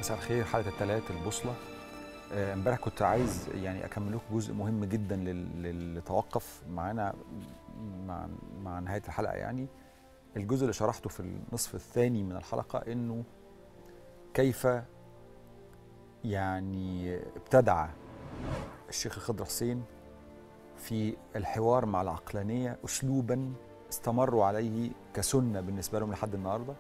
مساء الخير حلقه الثلاث البوصله آه، امبارح كنت عايز يعني اكمل لكم جزء مهم جدا لل- للي توقف معانا مع مع نهايه الحلقه يعني الجزء اللي شرحته في النصف الثاني من الحلقه انه كيف يعني ابتدع الشيخ الخضر حسين في الحوار مع العقلانيه اسلوبا استمروا عليه كسنه بالنسبه لهم لحد النهارده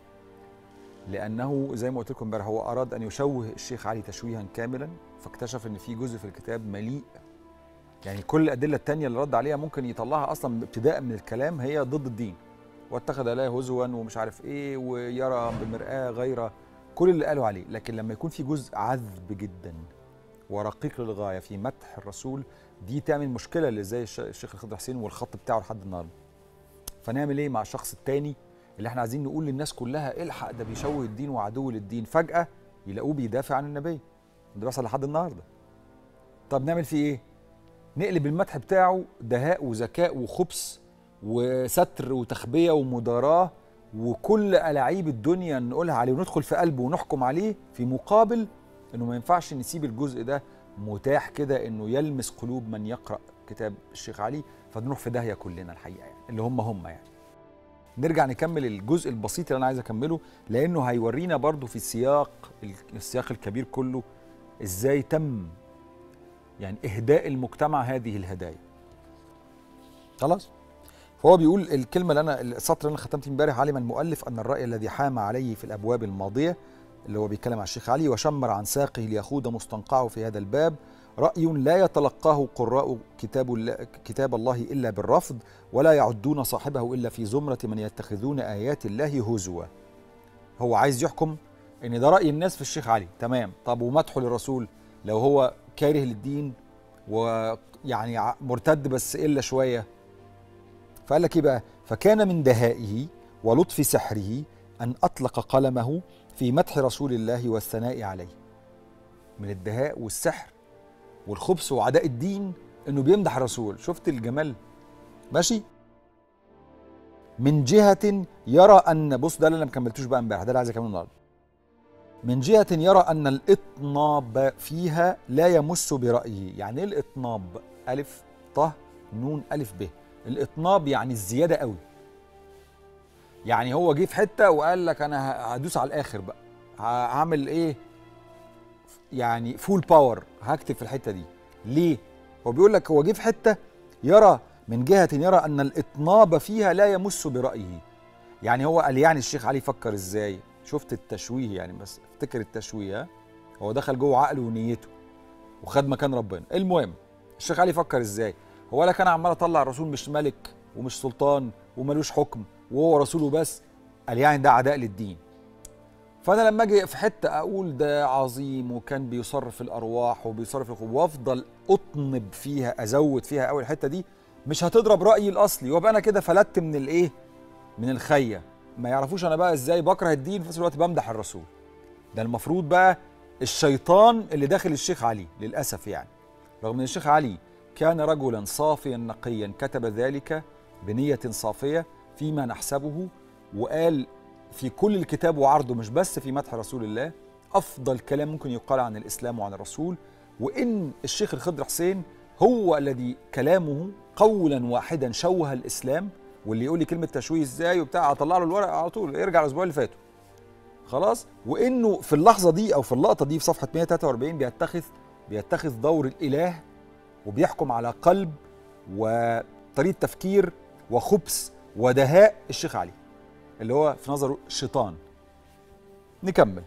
لانه زي ما قلت لكم امبارح هو اراد ان يشوه الشيخ علي تشويها كاملا فاكتشف ان في جزء في الكتاب مليء يعني كل الادله التانية اللي رد عليها ممكن يطلعها اصلا ابتداء من الكلام هي ضد الدين واتخذ لا هزوا ومش عارف ايه ويرى بمرآة غير كل اللي قالوا عليه لكن لما يكون في جزء عذب جدا ورقيق للغايه في مدح الرسول دي تعمل مشكله اللي زي الش- الشيخ الخضر حسين والخط بتاعه لحد النهارده فنعمل ايه مع الشخص التاني اللي احنا عايزين نقول للناس كلها الحق ده بيشوه الدين وعدو للدين فجأة يلاقوه بيدافع عن النبي ده بيحصل لحد النهارده طب نعمل فيه ايه نقلب المدح بتاعه دهاء وذكاء وخبث وستر وتخبية ومداراة وكل ألاعيب الدنيا نقولها عليه وندخل في قلبه ونحكم عليه في مقابل انه ما ينفعش نسيب الجزء ده متاح كده انه يلمس قلوب من يقرأ كتاب الشيخ علي فنروح في داهية كلنا الحقيقة يعني اللي هم هم يعني نرجع نكمل الجزء البسيط اللي انا عايز اكمله لانه هيورينا برضو في السياق السياق الكبير كله ازاي تم يعني اهداء المجتمع هذه الهدايا خلاص فهو بيقول الكلمه اللي انا السطر اللي انا ختمت امبارح علم المؤلف ان الراي الذي حام عليه في الابواب الماضيه اللي هو بيتكلم عن الشيخ علي وشمر عن ساقه ليخوض مستنقعه في هذا الباب راي لا يتلقاه قراء كتاب الله كتاب الله الا بالرفض ولا يعدون صاحبه الا في زمره من يتخذون ايات الله هزوا هو عايز يحكم ان ده راي الناس في الشيخ علي تمام طب ومدحه للرسول لو هو كاره للدين ويعني ع- مرتد بس الا شويه فقال لك ايه بقى فكان من دهائه ولطف سحره ان اطلق قلمه في مدح رسول الله والثناء عليه من الدهاء والسحر والخبث وعداء الدين انه بيمدح الرسول شفت الجمال ماشي من جهة يرى أن بص ده اللي أنا ما كملتوش بقى امبارح ده اللي عايز أكمله النهارده من جهة يرى أن الإطناب فيها لا يمس برأيه يعني إيه الإطناب ألف ط نون ألف ب الإطناب يعني الزيادة قوي يعني هو جه في حتة وقال لك أنا ه- هدوس على الآخر بقى ه- هعمل إيه يعني فول باور هكتب في الحتة دي ليه هو بيقول لك هو جه في حتة يرى من جهة يرى أن الإطناب فيها لا يمس برأيه يعني هو قال يعني الشيخ علي فكر إزاي شفت التشويه يعني بس افتكر التشويه ها؟ هو دخل جوه عقله ونيته وخد مكان ربنا المهم الشيخ علي فكر إزاي هو قال لك أنا عمال أطلع الرسول مش ملك ومش سلطان وملوش حكم وهو رسوله بس قال يعني ده عداء للدين فانا لما اجي في حته اقول ده عظيم وكان بيصرف الارواح وبيصرف الخ- وافضل اطنب فيها ازود فيها قوي الحته دي مش هتضرب رايي الاصلي وابقى انا كده فلت من الايه من الخيه ما يعرفوش انا بقى ازاي بكره الدين في نفس الوقت بمدح الرسول ده المفروض بقى الشيطان اللي داخل الشيخ علي للاسف يعني رغم ان الشيخ علي كان رجلا صافيا نقيا كتب ذلك بنيه صافيه فيما نحسبه وقال في كل الكتاب وعرضه مش بس في مدح رسول الله افضل كلام ممكن يقال عن الاسلام وعن الرسول وان الشيخ الخضر حسين هو الذي كلامه قولا واحدا شوه الاسلام واللي يقول لي كلمه تشويه ازاي وبتاع اطلع له الورق على طول ارجع الاسبوع اللي فاتوا خلاص وانه في اللحظه دي او في اللقطه دي في صفحه 143 بيتخذ بيتخذ دور الاله وبيحكم على قلب وطريقه تفكير وخبث ودهاء الشيخ علي اللي هو في نظره شيطان نكمل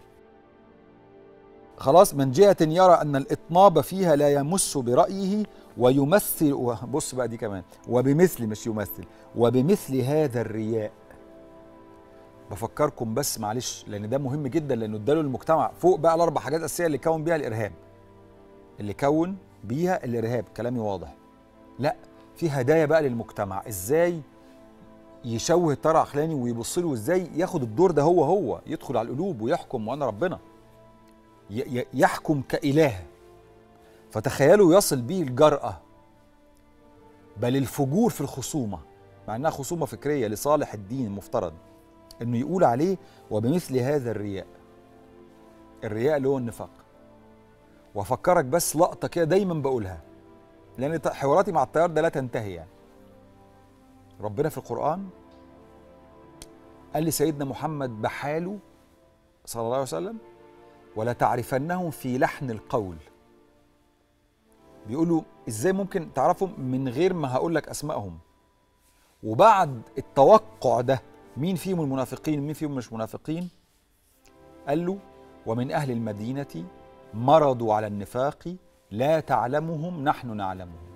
خلاص من جهة يرى أن الإطناب فيها لا يمس برأيه ويمثل بص بقى دي كمان وبمثل مش يمثل وبمثل هذا الرياء بفكركم بس معلش لأن ده مهم جدا لأنه اداله المجتمع فوق بقى الأربع حاجات أساسية اللي كون بيها الإرهاب اللي كون بيها الإرهاب كلامي واضح لا في هدايا بقى للمجتمع ازاي يشوه الترع عقلاني ويبص له ازاي ياخد الدور ده هو هو يدخل على القلوب ويحكم وانا ربنا ي- ي- يحكم كإله فتخيلوا يصل به الجرأة بل الفجور في الخصومة مع انها خصومة فكرية لصالح الدين المفترض انه يقول عليه وبمثل هذا الرياء الرياء اللي هو النفاق وافكرك بس لقطه كده دايما بقولها لان حواراتي مع الطيار ده لا تنتهي يعني ربنا في القران قال لسيدنا محمد بحاله صلى الله عليه وسلم ولا تعرفنهم في لحن القول بيقولوا ازاي ممكن تعرفهم من غير ما هقول لك اسمائهم وبعد التوقع ده مين فيهم المنافقين مين فيهم مش منافقين قال له ومن اهل المدينه مرضوا على النفاق لا تعلمهم نحن نعلمهم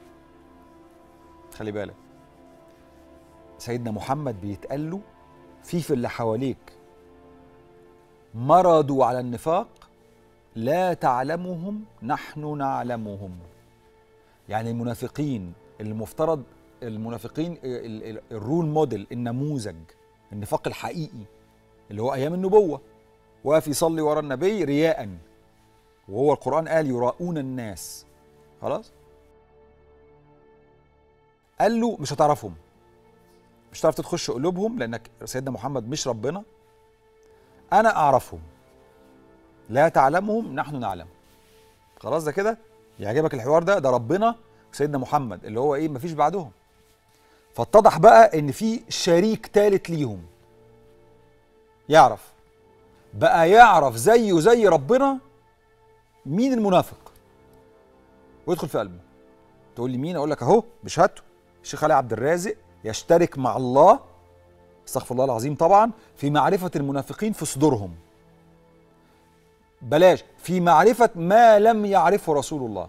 خلي بالك سيدنا محمد بيتقال له في في اللي حواليك مرضوا على النفاق لا تعلمهم نحن نعلمهم يعني المنافقين المفترض المنافقين الرول موديل النموذج النفاق الحقيقي اللي هو ايام النبوه واقف يصلي ورا النبي رياء وهو القران قال يراؤون الناس خلاص قال له مش هتعرفهم مش هتعرف تخش قلوبهم لانك سيدنا محمد مش ربنا انا اعرفهم لا تعلمهم نحن نعلم خلاص ده كده يعجبك الحوار ده ده ربنا وسيدنا محمد اللي هو ايه مفيش بعدهم فاتضح بقى ان في شريك ثالث ليهم يعرف بقى يعرف زيه زي ربنا مين المنافق ويدخل في قلبه تقول لي مين اقول لك اهو بشهادته الشيخ علي عبد الرازق يشترك مع الله استغفر الله العظيم طبعا في معرفه المنافقين في صدورهم بلاش في معرفه ما لم يعرفه رسول الله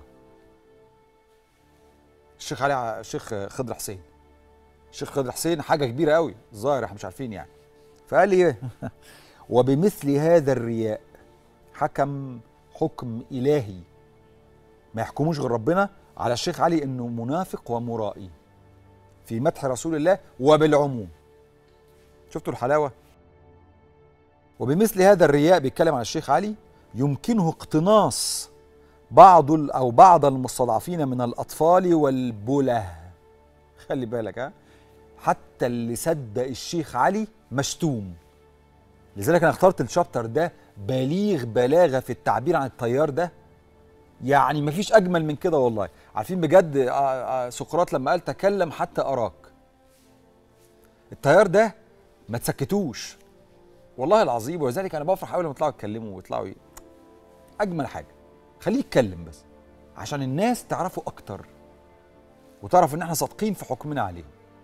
الشيخ علي الشيخ خضر حسين الشيخ خضر حسين حاجه كبيره قوي الظاهر احنا مش عارفين يعني فقال لي ايه وبمثل هذا الرياء حكم حكم الهي ما يحكموش غير ربنا على الشيخ علي انه منافق ومرائي في مدح رسول الله وبالعموم شفتوا الحلاوه وبمثل هذا الرياء بيتكلم عن الشيخ علي يمكنه اقتناص بعض او بعض المستضعفين من الاطفال والبله خلي بالك ها حتى اللي صدق الشيخ علي مشتوم لذلك انا اخترت الشابتر ده بليغ بلاغه في التعبير عن التيار ده يعني مفيش اجمل من كده والله عارفين بجد سقراط لما قال تكلم حتى اراك التيار ده ما تسكتوش والله العظيم ولذلك انا بفرح قوي لما يطلعوا يتكلموا ويطلعوا اجمل حاجه خليه يتكلم بس عشان الناس تعرفه اكتر وتعرف ان احنا صادقين في حكمنا عليه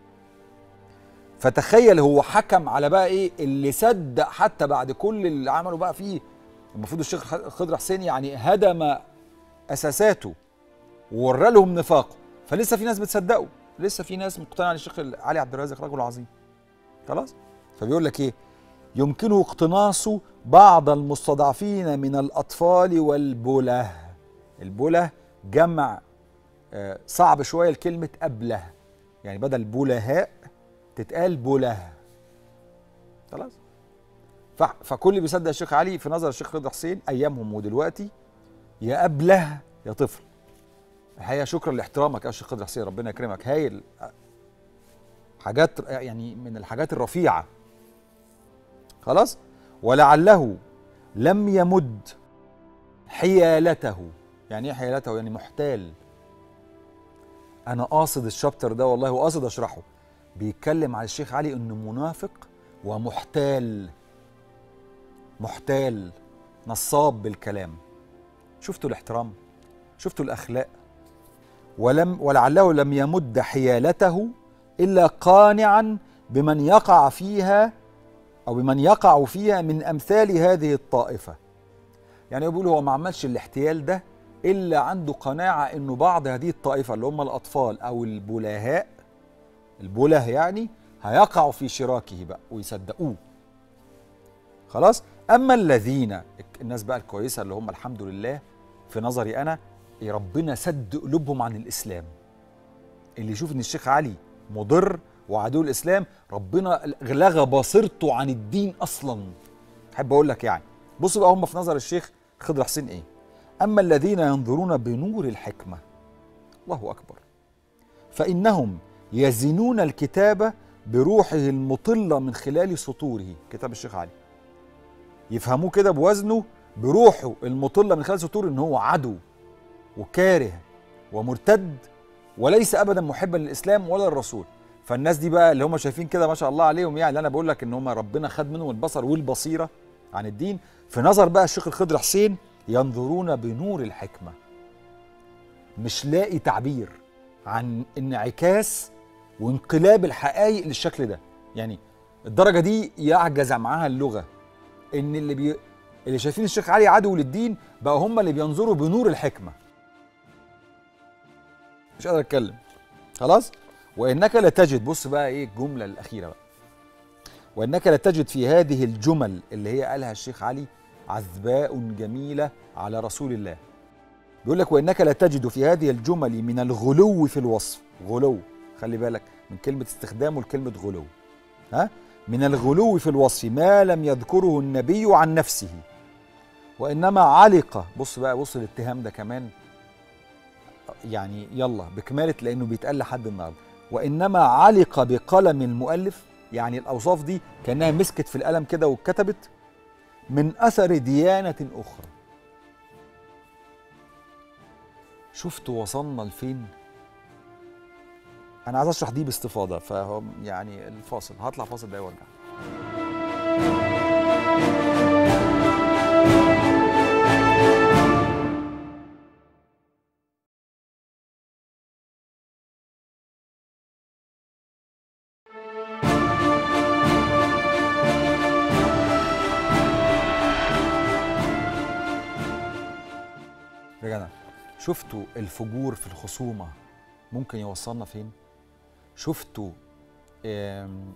فتخيل هو حكم على بقى ايه اللي صدق حتى بعد كل اللي عمله بقى فيه المفروض الشيخ خضر حسين يعني هدم اساساته وورى لهم نفاقه فلسه في ناس بتصدقه لسه في ناس مقتنعه ان الشيخ علي عبد الرازق رجل عظيم خلاص فبيقول لك ايه يمكنه اقتناص بعض المستضعفين من الاطفال والبله البله جمع صعب شويه لكلمه ابله يعني بدل بلهاء تتقال بله خلاص فكل اللي بيصدق الشيخ علي في نظر الشيخ رضا حسين ايامهم ودلوقتي يا ابله يا طفل الحقيقه شكرا لاحترامك يا شيخ رضا حسين ربنا يكرمك هايل حاجات يعني من الحاجات الرفيعه خلاص ولعله لم يمد حيالته يعني ايه حيالته يعني محتال انا قاصد الشابتر ده والله وقاصد اشرحه بيتكلم على الشيخ علي انه منافق ومحتال محتال نصاب بالكلام شفتوا الاحترام شفتوا الاخلاق ولم ولعله لم يمد حيالته الا قانعا بمن يقع فيها او بمن يقع فيها من امثال هذه الطائفه يعني بيقول هو ما عملش الاحتيال ده الا عنده قناعه انه بعض هذه الطائفه اللي هم الاطفال او البلهاء البله يعني هيقعوا في شراكه بقى ويصدقوه خلاص اما الذين الناس بقى الكويسه اللي هم الحمد لله في نظري انا ربنا سد قلوبهم عن الاسلام اللي يشوف ان الشيخ علي مضر وعدو الاسلام ربنا لغى بصيرته عن الدين اصلا احب اقول لك يعني بص بقى هم في نظر الشيخ خضر حسين ايه اما الذين ينظرون بنور الحكمه الله اكبر فانهم يزنون الكتاب بروحه المطله من خلال سطوره كتاب الشيخ علي يفهموه كده بوزنه بروحه المطله من خلال سطور ان هو عدو وكاره ومرتد وليس ابدا محبا للاسلام ولا للرسول فالناس دي بقى اللي هم شايفين كده ما شاء الله عليهم يعني انا بقول لك ان هم ربنا خد منهم البصر والبصيره عن الدين في نظر بقى الشيخ الخضر حسين ينظرون بنور الحكمه مش لاقي تعبير عن انعكاس وانقلاب الحقائق للشكل ده يعني الدرجه دي يعجز معاها اللغه ان اللي بي... اللي شايفين الشيخ علي عدو للدين بقى هم اللي بينظروا بنور الحكمه مش قادر اتكلم خلاص وانك لتجد بص بقى ايه الجمله الاخيره بقى وانك لتجد في هذه الجمل اللي هي قالها الشيخ علي عذباء جميله على رسول الله بيقول لك وانك لتجد في هذه الجمل من الغلو في الوصف غلو خلي بالك من كلمه استخدامه لكلمه غلو ها من الغلو في الوصف ما لم يذكره النبي عن نفسه وانما علق بص بقى بص الاتهام ده كمان يعني يلا بكماله لانه بيتقال لحد النهارده وانما علق بقلم المؤلف يعني الاوصاف دي كانها مسكت في القلم كده واتكتبت من اثر ديانه اخرى شفتوا وصلنا لفين انا عايز اشرح دي باستفاضه فهو يعني الفاصل هطلع فاصل ده وارجع رجعنا شفتوا الفجور في الخصومه ممكن يوصلنا فين شفتوا آم،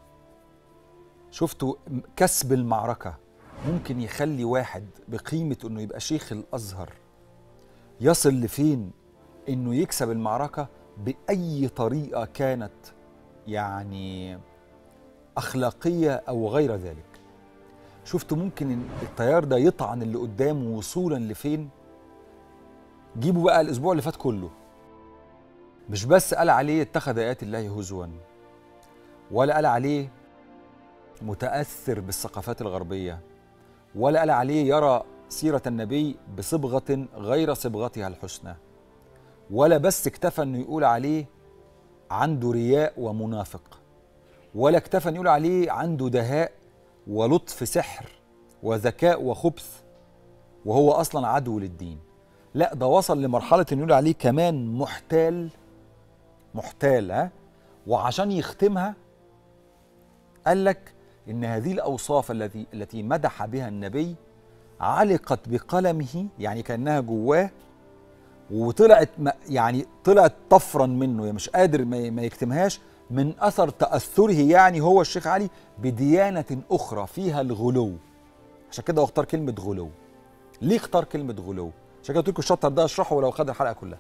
شفتوا كسب المعركة ممكن يخلي واحد بقيمة انه يبقى شيخ الازهر يصل لفين انه يكسب المعركة بأي طريقة كانت يعني أخلاقية أو غير ذلك شفتوا ممكن إن التيار ده يطعن اللي قدامه وصولا لفين جيبوا بقى الأسبوع اللي فات كله مش بس قال عليه اتخذ آيات الله هزوا ولا قال عليه متأثر بالثقافات الغربية ولا قال عليه يرى سيرة النبي بصبغة غير صبغتها الحسنى ولا بس اكتفى انه يقول عليه عنده رياء ومنافق ولا اكتفى انه يقول عليه عنده دهاء ولطف سحر وذكاء وخبث وهو اصلا عدو للدين لا ده وصل لمرحله انه يقول عليه كمان محتال محتال ها وعشان يختمها قال لك ان هذه الاوصاف التي التي مدح بها النبي علقت بقلمه يعني كانها جواه وطلعت م- يعني طلعت طفرا منه يعني مش قادر ما ما يكتمهاش من اثر تاثره يعني هو الشيخ علي بديانه اخرى فيها الغلو عشان كده هو اختار كلمه غلو ليه اختار كلمه غلو عشان كده قلت لكم الشطر ده اشرحه ولو خد الحلقه كلها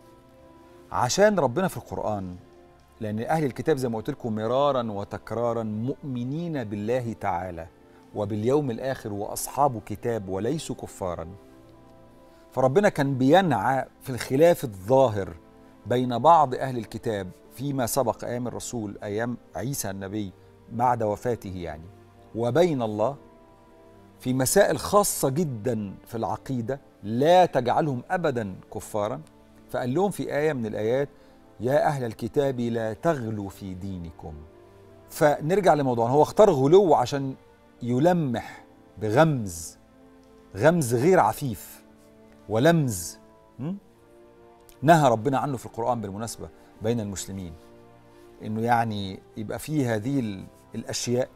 عشان ربنا في القران لان اهل الكتاب زي ما قلت لكم مرارا وتكرارا مؤمنين بالله تعالى وباليوم الاخر واصحاب كتاب وليسوا كفارا فربنا كان بينعى في الخلاف الظاهر بين بعض اهل الكتاب فيما سبق ايام الرسول ايام عيسى النبي بعد وفاته يعني وبين الله في مسائل خاصه جدا في العقيده لا تجعلهم ابدا كفارا فقال لهم في ايه من الايات يا اهل الكتاب لا تغلوا في دينكم فنرجع لموضوعنا هو اختار غلو عشان يلمح بغمز غمز غير عفيف ولمز م? نهى ربنا عنه في القرآن بالمناسبة بين المسلمين انه يعني يبقى فيه هذه ال- الاشياء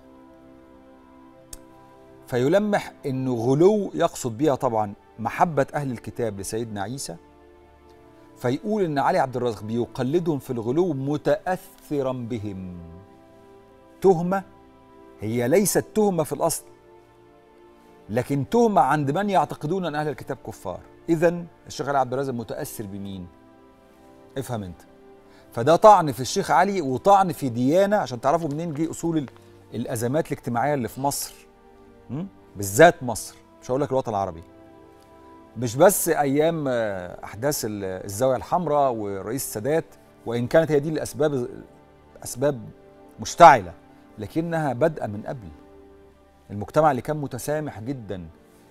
فيلمح انه غلو يقصد بها طبعا محبة اهل الكتاب لسيدنا عيسى فيقول ان علي عبد الرازق بيقلدهم في الغلو متاثرا بهم تهمه هي ليست تهمه في الاصل لكن تهمه عند من يعتقدون ان اهل الكتاب كفار اذا الشيخ علي عبد الرازق متاثر بمين افهم انت فده طعن في الشيخ علي وطعن في ديانه عشان تعرفوا منين جه اصول ال- الازمات الاجتماعيه اللي في مصر م? بالذات مصر مش هقول لك الوطن العربي مش بس ايام آه، احداث ال- الزاويه الحمراء والرئيس السادات وان كانت هي دي الاسباب اسباب مشتعله لكنها بادئه من قبل المجتمع اللي كان متسامح جدا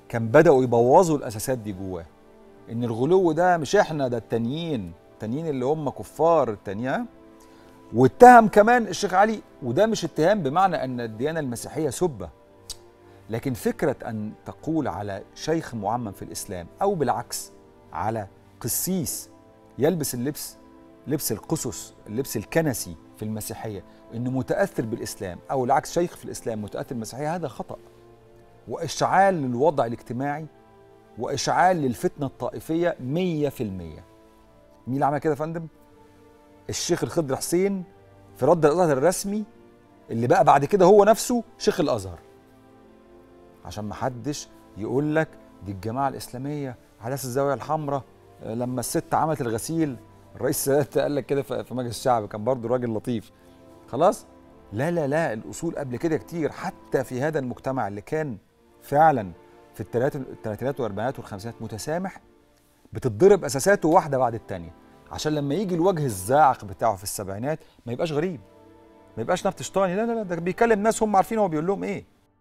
كان بداوا يبوظوا الاساسات دي جواه ان الغلو ده مش احنا ده التانيين التانيين اللي هم كفار التانية واتهم كمان الشيخ علي وده مش اتهام بمعنى ان الديانه المسيحيه سبه لكن فكره ان تقول على شيخ معمم في الاسلام او بالعكس على قسيس يلبس اللبس لبس القسس اللبس الكنسي في المسيحيه انه متاثر بالاسلام او العكس شيخ في الاسلام متاثر بالمسيحيه هذا خطا واشعال للوضع الاجتماعي واشعال للفتنه الطائفيه 100% مين اللي عمل كده يا فندم الشيخ الخضر حسين في رد الازهر الرسمي اللي بقى بعد كده هو نفسه شيخ الازهر عشان ما حدش يقول لك دي الجماعه الاسلاميه حدث الزاويه الحمراء لما الست عملت الغسيل الرئيس السادات قال لك كده في مجلس الشعب كان برضه راجل لطيف خلاص لا لا لا الاصول قبل كده كتير حتى في هذا المجتمع اللي كان فعلا في الثلاثينات والاربعينات والخمسينات متسامح بتتضرب اساساته واحده بعد الثانيه عشان لما يجي الوجه الزاعق بتاعه في السبعينات ما يبقاش غريب ما يبقاش نفتشطاني لا لا لا ده بيكلم ناس هم عارفين هو بيقول لهم ايه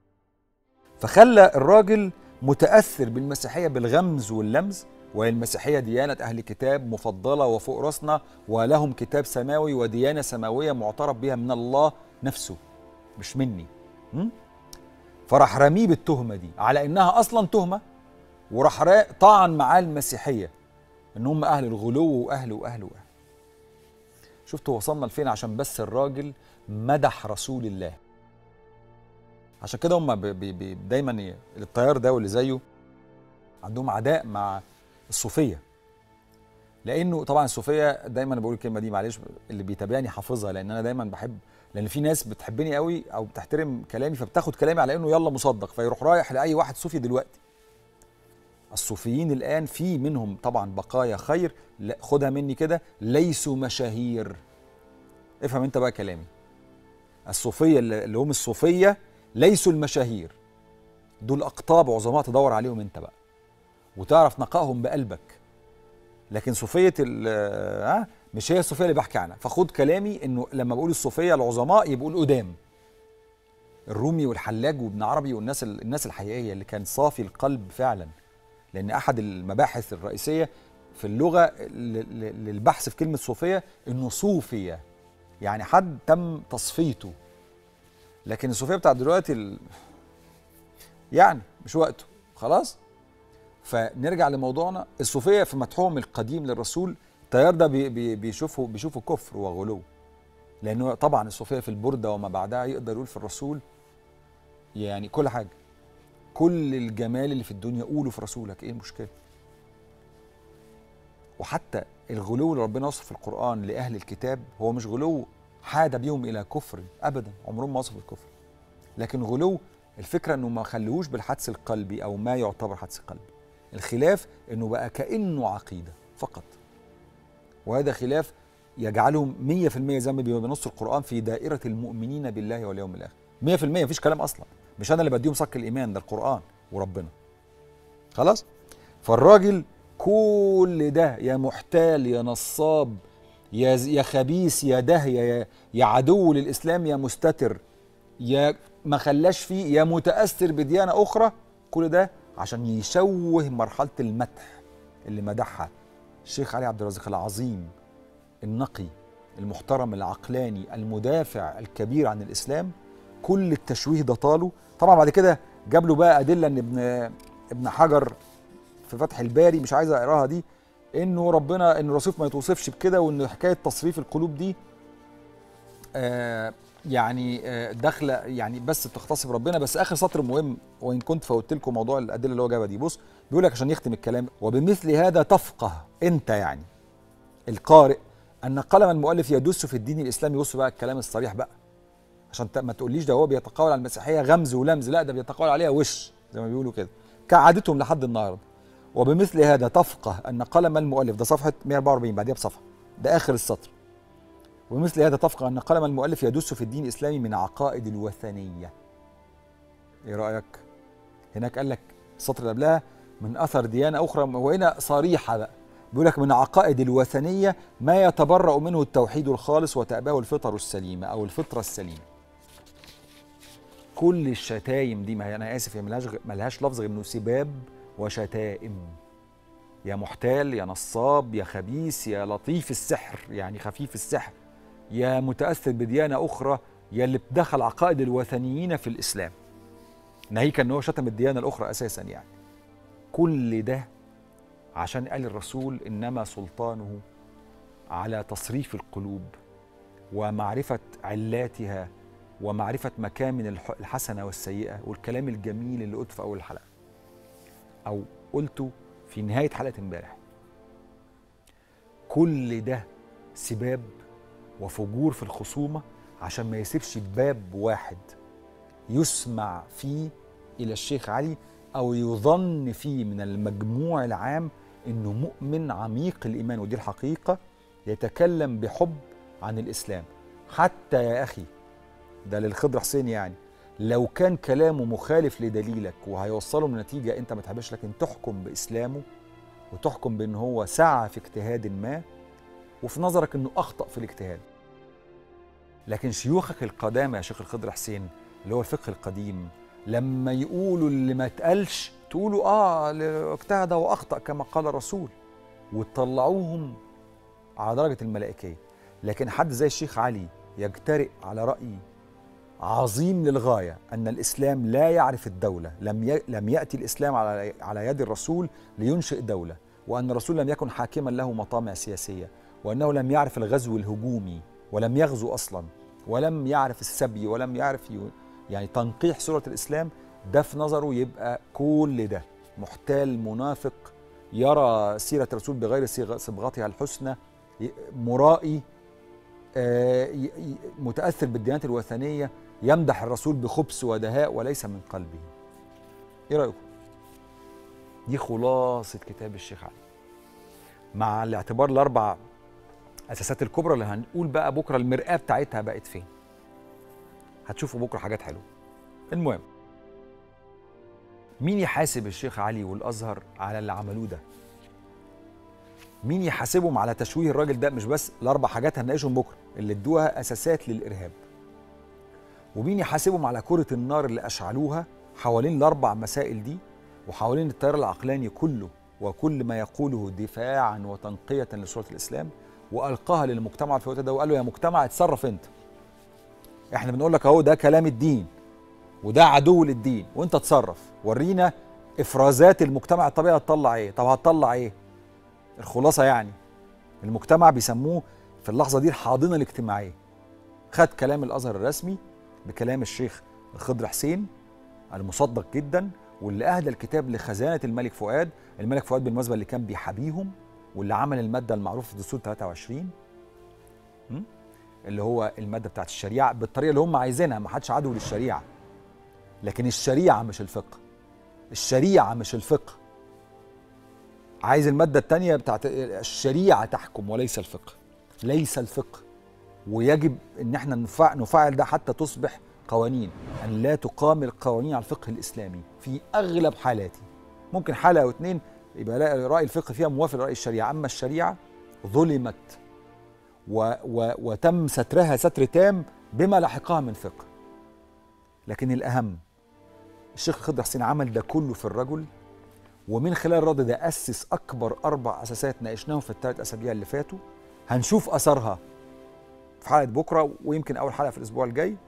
فخلى الراجل متاثر بالمسيحيه بالغمز واللمز والمسيحيه ديانه اهل كتاب مفضله وفوق راسنا ولهم كتاب سماوي وديانه سماويه معترف بها من الله نفسه مش مني م? فراح رميه بالتهمه دي على انها اصلا تهمه وراح طعن معاه المسيحيه ان هم اهل الغلو واهل واهل واهل شفتوا وصلنا لفين عشان بس الراجل مدح رسول الله عشان كده هم بي بي دايما التيار ده واللي زيه عندهم عداء مع الصوفيه لانه طبعا الصوفيه دايما بقول الكلمه دي معلش اللي بيتابعني حافظها لان انا دايما بحب لان في ناس بتحبني قوي او بتحترم كلامي فبتاخد كلامي على انه يلا مصدق فيروح رايح لاي واحد صوفي دلوقتي الصوفيين الان في منهم طبعا بقايا خير لا خدها مني كده ليسوا مشاهير افهم انت بقى كلامي الصوفيه اللي هم الصوفيه ليسوا المشاهير دول اقطاب عظماء تدور عليهم انت بقى وتعرف نقائهم بقلبك لكن صوفيه ها مش هي الصوفيه اللي بحكي عنها فخد كلامي انه لما بقول الصوفيه العظماء يبقوا القدام الرومي والحلاج وابن عربي والناس الناس الحقيقيه اللي كان صافي القلب فعلا لان احد المباحث الرئيسيه في اللغه للبحث في كلمه صوفيه انه صوفيه يعني حد تم تصفيته لكن الصوفيه بتاع دلوقتي ال... يعني مش وقته خلاص فنرجع لموضوعنا الصوفيه في مدحهم القديم للرسول التيار ده بي بي بيشوفه بيشوفه كفر وغلو لانه طبعا الصوفيه في البرده وما بعدها يقدر يقول في الرسول يعني كل حاجه كل الجمال اللي في الدنيا قوله في رسولك ايه المشكله وحتى الغلو اللي ربنا وصف في القران لاهل الكتاب هو مش غلو حاد بيهم الى كفر ابدا عمرهم ما وصفوا الكفر لكن غلو الفكره انه ما خلوهوش بالحدس القلبي او ما يعتبر حدس قلبي الخلاف انه بقى كانه عقيده فقط وهذا خلاف يجعلهم 100% زي ما بينص القران في دائره المؤمنين بالله واليوم الاخر 100% مفيش كلام اصلا مش انا اللي بديهم صك الايمان ده القران وربنا خلاص فالراجل كل ده يا محتال يا نصاب يا يا خبيث يا داهيه يا يا عدو للاسلام يا مستتر يا ما خلاش فيه يا متاثر بديانه اخرى كل ده عشان يشوه مرحله المدح اللي مدحها الشيخ علي عبد الرازق العظيم النقي المحترم العقلاني المدافع الكبير عن الاسلام كل التشويه ده طاله طبعا بعد كده جاب له بقى ادله ان ابن ابن حجر في فتح الباري مش عايز اقراها دي انه ربنا ان الرصيف ما يتوصفش بكده وان حكايه تصريف القلوب دي آه يعني آه داخله يعني بس تختص بربنا بس اخر سطر مهم وان كنت فوتت لكم موضوع الادله اللي هو جابها دي بص بيقول لك عشان يختم الكلام وبمثل هذا تفقه انت يعني القارئ ان قلم المؤلف يدس في الدين الاسلامي بص بقى الكلام الصريح بقى عشان ما تقوليش ده هو بيتقول على المسيحيه غمز ولمز لا ده بيتقول عليها وش زي ما بيقولوا كده كعادتهم لحد النهارده وبمثل هذا تفقه ان قلم المؤلف ده صفحه 144 بعديها بصفحه ده اخر السطر ومثل هذا تفقه ان قلم المؤلف يدس في الدين الاسلامي من عقائد الوثنيه ايه رايك هناك قال لك السطر اللي قبلها من اثر ديانه اخرى وهنا صريحه بقى بيقول لك من عقائد الوثنيه ما يتبرأ منه التوحيد الخالص وتأباه الفطر السليمه او الفطره السليمه كل الشتايم دي ما هي انا اسف هي ملهاش غ- ملهاش لفظ غير انه سباب وشتائم يا محتال يا نصاب يا خبيث يا لطيف السحر يعني خفيف السحر يا متاثر بديانه اخرى يا اللي بدخل عقائد الوثنيين في الاسلام ناهيك ان هو شتم الديانه الاخرى اساسا يعني كل ده عشان قال الرسول انما سلطانه على تصريف القلوب ومعرفه علاتها ومعرفه مكامن الح- الحسنه والسيئه والكلام الجميل اللي قلته في اول الحلقه او قلته في نهايه حلقه امبارح كل ده سباب وفجور في الخصومه عشان ما يسيبش باب واحد يسمع فيه الى الشيخ علي او يظن فيه من المجموع العام انه مؤمن عميق الايمان ودي الحقيقه يتكلم بحب عن الاسلام حتى يا اخي ده للخضر حسين يعني لو كان كلامه مخالف لدليلك وهيوصله لنتيجه انت ما تحبش لكن تحكم باسلامه وتحكم بان هو سعى في اجتهاد ما وفي نظرك انه اخطا في الاجتهاد لكن شيوخك القدامى يا شيخ الخضر حسين اللي هو الفقه القديم لما يقولوا اللي ما اتقالش تقولوا اه اللي اجتهد واخطا كما قال الرسول وتطلعوهم على درجه الملائكيه لكن حد زي الشيخ علي يجترئ على راي عظيم للغايه ان الاسلام لا يعرف الدوله لم ي... لم ياتي الاسلام على على يد الرسول لينشئ دوله وان الرسول لم يكن حاكما له مطامع سياسيه وانه لم يعرف الغزو الهجومي ولم يغزو اصلا ولم يعرف السبي ولم يعرف ي... يعني تنقيح صوره الاسلام ده في نظره يبقى كل ده محتال منافق يرى سيره الرسول بغير صيغ- صبغتها الحسنى ي- مرائي آه، ي- ي- متاثر بالديانات الوثنيه يمدح الرسول بخبث ودهاء وليس من قلبه ايه رايكم دي خلاصه كتاب الشيخ علي مع الاعتبار الاربع اساسات الكبرى اللي هنقول بقى بكره المراه بتاعتها بقت فين هتشوفوا بكره حاجات حلوه المهم مين يحاسب الشيخ علي والازهر على اللي عملوه ده مين يحاسبهم على تشويه الراجل ده مش بس الاربع حاجات هنناقشهم بكره اللي ادوها اساسات للارهاب ومين يحاسبهم على كره النار اللي اشعلوها حوالين الاربع مسائل دي وحوالين التيار العقلاني كله وكل ما يقوله دفاعا وتنقيه لصوره الاسلام والقاها للمجتمع في الوقت ده وقال له يا مجتمع اتصرف انت احنا بنقول لك اهو ده كلام الدين وده عدو للدين وانت اتصرف ورينا افرازات المجتمع الطبيعي هتطلع ايه طب هتطلع ايه الخلاصه يعني المجتمع بيسموه في اللحظه دي الحاضنه الاجتماعيه خد كلام الازهر الرسمي بكلام الشيخ الخضر حسين المصدق جدا واللي اهدى الكتاب لخزانه الملك فؤاد الملك فؤاد بالمناسبه اللي كان بيحابيهم واللي عمل الماده المعروفه في دستور 23 م? اللي هو الماده بتاعت الشريعه بالطريقه اللي هم عايزينها ما حدش عدو للشريعه لكن الشريعه مش الفقه الشريعه مش الفقه عايز الماده الثانيه بتاعت الشريعه تحكم وليس الفقه ليس الفقه ويجب ان احنا نفع نفعل ده حتى تصبح قوانين ان لا تقام القوانين على الفقه الاسلامي في اغلب حالاته ممكن حاله او اتنين يبقى لا- راي الفقه فيها موافق لراي الشريعه اما الشريعه ظلمت و و وتم سترها ستر تام بما لحقها من فقه لكن الاهم الشيخ خضر حسين عمل ده كله في الرجل ومن خلال الرد ده اسس اكبر اربع اساسات ناقشناهم في الثلاث اسابيع اللي فاتوا هنشوف اثرها في حلقه بكره ويمكن اول حلقه في الاسبوع الجاي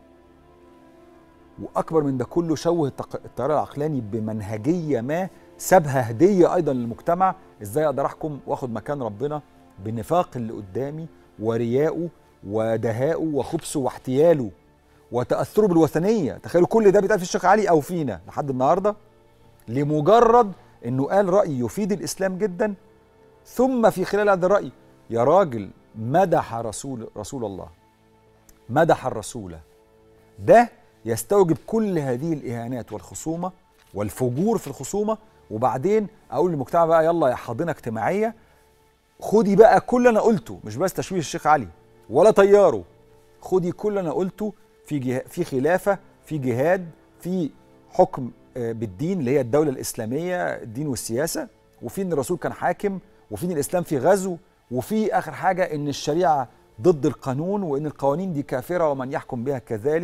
واكبر من ده كله شوه التق- التيار العقلاني بمنهجيه ما سابها هديه ايضا للمجتمع ازاي اقدر احكم واخد مكان ربنا بنفاق اللي قدامي ورياءه ودهائه وخبثه واحتياله وتاثره بالوثنيه تخيلوا كل ده بيتقال في الشيخ علي او فينا لحد النهارده لمجرد انه قال راي يفيد الاسلام جدا ثم في خلال هذا الراي يا راجل مدح رسول رسول الله مدح الرسول ده يستوجب كل هذه الاهانات والخصومه والفجور في الخصومه وبعدين اقول للمجتمع بقى يلا يا حاضنه اجتماعيه خدي بقى كل اللي انا قلته مش بس تشويه الشيخ علي ولا طياره خدي كل اللي انا قلته في جه... في خلافه في جهاد في حكم آه، بالدين اللي هي الدوله الاسلاميه الدين والسياسه وفي ان الرسول كان حاكم وفي ان الاسلام في غزو وفي اخر حاجه ان الشريعه ضد القانون وان القوانين دي كافره ومن يحكم بها كذلك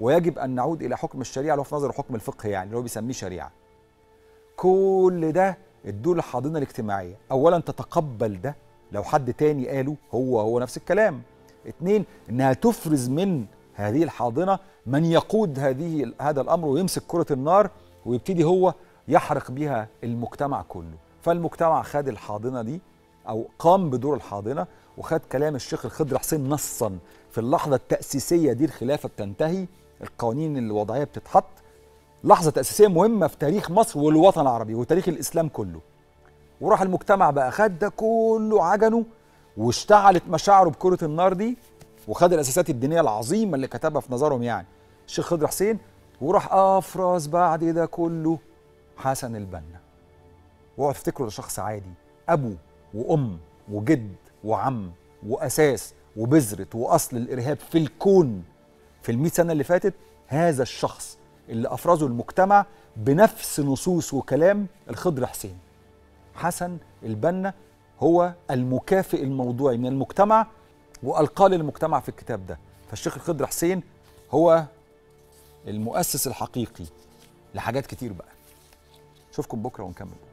ويجب ان نعود الى حكم الشريعه اللي هو في نظر حكم الفقه يعني اللي هو بيسميه شريعه كل ده ادوا الحاضنه الاجتماعيه اولا تتقبل ده لو حد تاني قاله هو هو نفس الكلام اتنين انها تفرز من هذه الحاضنه من يقود هذه هذا الامر ويمسك كره النار ويبتدي هو يحرق بها المجتمع كله فالمجتمع خد الحاضنه دي او قام بدور الحاضنه وخد كلام الشيخ الخضر حسين نصا في اللحظه التاسيسيه دي الخلافه بتنتهي القوانين الوضعيه بتتحط لحظه تاسيسيه مهمه في تاريخ مصر والوطن العربي وتاريخ الاسلام كله وراح المجتمع بقى خد ده كله عجنه واشتعلت مشاعره بكره النار دي وخد الاساسات الدينيه العظيمه اللي كتبها في نظرهم يعني الشيخ خضر حسين وراح افرز بعد ده كله حسن البنا واقعد تفتكروا ده شخص عادي ابو وام وجد وعم واساس وبذره واصل الارهاب في الكون في المئة سنه اللي فاتت هذا الشخص اللي افرزه المجتمع بنفس نصوص وكلام الخضر حسين حسن البنا هو المكافئ الموضوعي من المجتمع والقى للمجتمع في الكتاب ده فالشيخ الخضر حسين هو المؤسس الحقيقي لحاجات كتير بقى اشوفكم بكره ونكمل